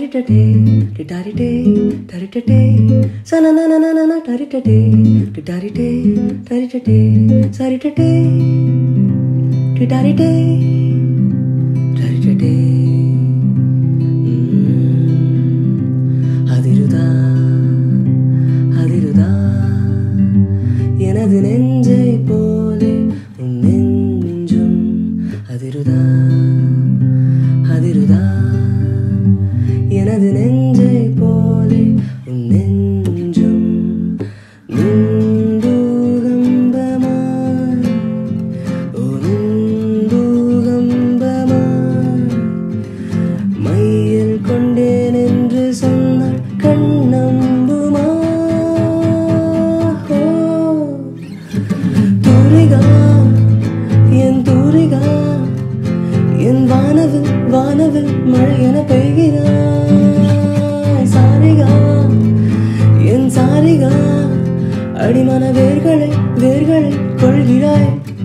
தரிட்டே டிடாரிட்டே தரிட்டே சனனனனனன தரிட்டே டிடாரிட்டே தரிட்டே சரிட்டே டிடாரிட்டே தரிட்டே அதிருதா அதிருதா எனது நெஞ்சை போலே உன் நெஞ்சும் அதிருதா அதிருதா எனது நெஞ்சை போலே உன் நெஞ்சும் நுண்பூகம்பமாய் ஓ நுண்பூகம்பமாய் மையில் கொண்டேன் என்று சொன்னால் கண்ணம்புமா ஓ, தூரிகா என் தூரிகா என் வானவில் வானவில் மழை என பெய்கிறாய் சாரிகா என் சாரிகா அடிமன வேர்களை வேர்களை கொள்கிறாய்